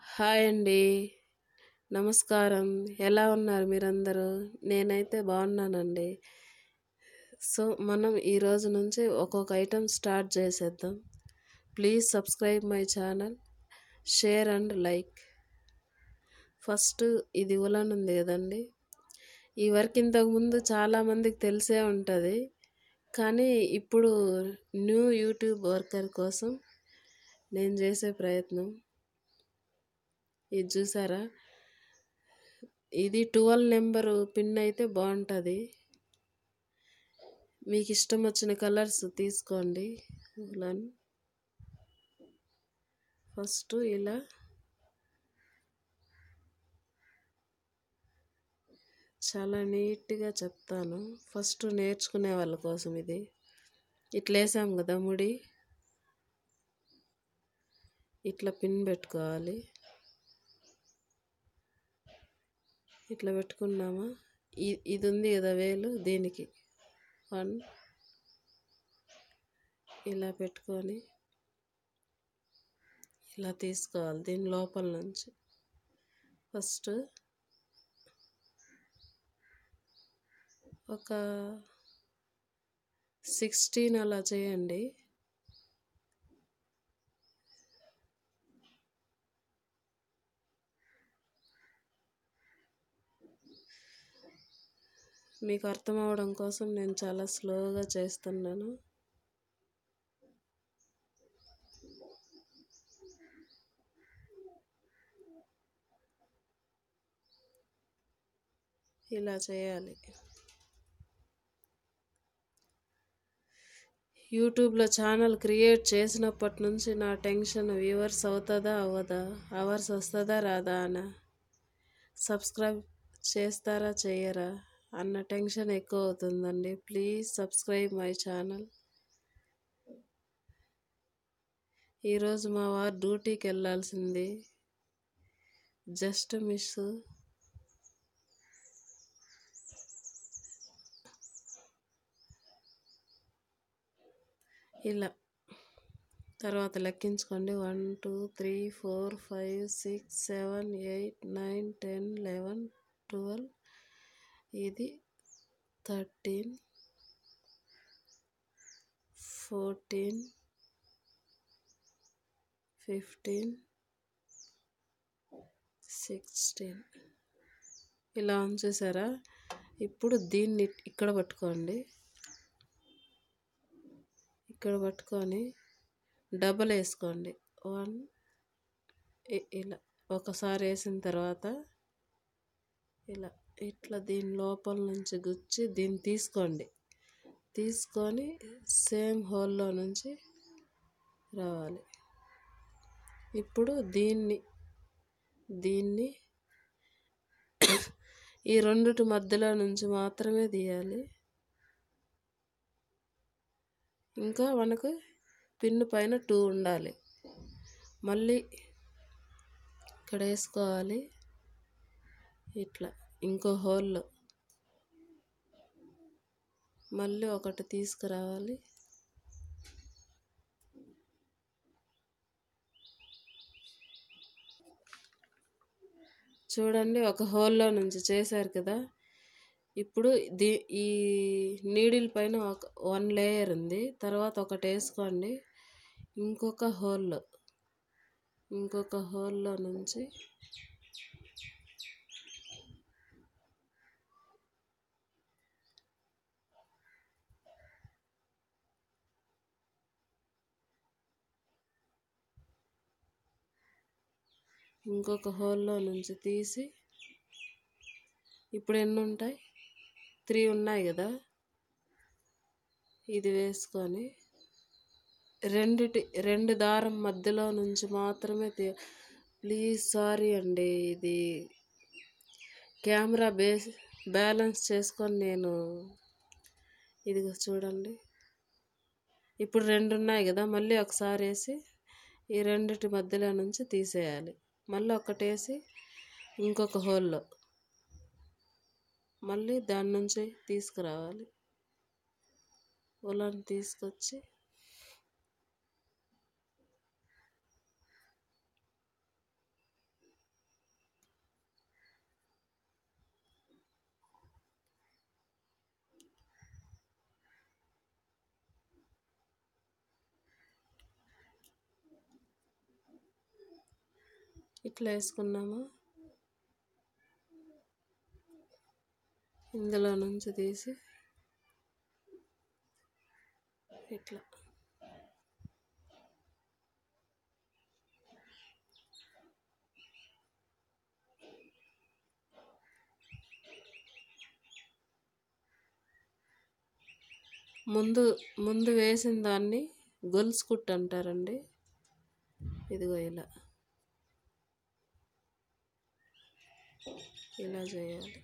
hi అండి నమస్కారం ఎలా ఉన్నారు మీరందరూ నేనైతే బాగున్నానండి సో మనం ఈ రోజు నుంచి ఒక్కొక్క ఐటెం స్టార్ట్ చేసేద్దాం please subscribe my channel share and like first ఇది ఉలన్ ఉంది కదండి ఈ వర్క్ ఇంతకుముందు చాలామందికి తెలిసే ఉంటుంది కానీ ఇప్పుడు న్యూ యూట్యూబ్ వర్కర్ కోసం నేను చేసే ప్రయత్నం ఇది చూసారా ఇది ట్వెల్వ్ నెంబరు పిన్ అయితే బాగుంటుంది మీకు ఇష్టం వచ్చిన కలర్స్ తీసుకోండి ఉలన్ ఫస్ట్ ఇలా చాలా నీట్గా చెప్తాను ఫస్ట్ నేర్చుకునే వాళ్ళ కోసం ఇది ఇట్లా వేసాం కదా ముడి ఇట్లా పిన్ పెట్టుకోవాలి ఇట్లా పెట్టుకున్నామా ఇది ఉంది కదా వేలు దీనికి వన్ ఇలా పెట్టుకొని ఇలా తీసుకోవాలి దీని లోపల నుంచి ఫస్ట్ ఒక సిక్స్టీన్ అలా చేయండి మీకు అర్థం అవడం కోసం నేను చాలా స్లోగా చేస్తున్నాను ఇలా చేయాలి యూట్యూబ్లో ఛానల్ క్రియేట్ చేసినప్పటి నుంచి నా టెన్షన్ వ్యూవర్స్ అవుతుందా అవ్వదా అవర్స్ వస్తుందా రాదా అన్న సబ్స్క్రైబ్ చేస్తారా చేయరా అన్న టెన్షన్ ఎక్కువ అవుతుందండి ప్లీజ్ సబ్స్క్రైబ్ మై ఛానల్ ఈరోజు మా వారు డ్యూటీకి వెళ్ళాల్సింది జస్ట్ మిస్ ఇలా తర్వాత లెక్కించుకోండి one two three four five six seven eight nine ten eleven twelve ఇది థర్టీన్ ఫోర్టీన్ ఫిఫ్టీన్ సిక్స్టీన్ ఇలా ఉంచేసారా ఇప్పుడు దీన్ని ఇక్కడ పట్టుకోండి ఇక్కడ పట్టుకొని డబల్ వేసుకోండి వన్ ఇలా ఒకసారి వేసిన తర్వాత ఇలా ఇట్లా దీని లోపల నుంచి గుచ్చి దీన్ని తీసుకోండి తీసుకొని సేమ్ హోల్లో నుంచి రావాలి ఇప్పుడు దీన్ని దీన్ని ఈ రెండిటి మధ్యలో నుంచి మాత్రమే తీయాలి ఇంకా మనకు పిన్ను పైన టూ ఉండాలి మళ్ళీ ఇక్కడ వేసుకోవాలి ఇట్లా ఇంకో హోల్లో మళ్ళీ ఒకటి తీసుకురావాలి చూడండి ఒక హోల్లో నుంచి చేశారు కదా ఇప్పుడు దీ ఈ నీడిల్ పైన ఒక వన్ లేయర్ ఉంది తర్వాత ఒకటి వేసుకోండి ఇంకొక హోల్లో ఇంకొక హోల్లో నుంచి ఇంకొక హోల్లో నుంచి తీసి ఇప్పుడు ఎన్ని ఉంటాయి త్రీ ఉన్నాయి కదా ఇది వేసుకొని రెండిటి రెండు దారం మధ్యలో నుంచి మాత్రమే తీ ప్లీజ్ సారీ అండి ఇది కెమెరా బేస్ బ్యాలెన్స్ చేసుకొని నేను ఇదిగో చూడండి ఇప్పుడు రెండు ఉన్నాయి కదా మళ్ళీ ఒకసారి వేసి ఈ రెండిటి మధ్యలో నుంచి తీసేయాలి మళ్ళీ ఒకటి వేసి ఇంకొక హోల్లో మళ్ళీ దాని నుంచి తీసుకురావాలి ఉలన్ తీసుకొచ్చి ఇట్లా వేసుకున్నాము ఇందులో నుంచి తీసి ఇట్లా ముందు ముందు వేసిన దాన్ని గొలుసు కుట్టు అంటారండి ఇదిగో ఇలా ఇలా చేయాలి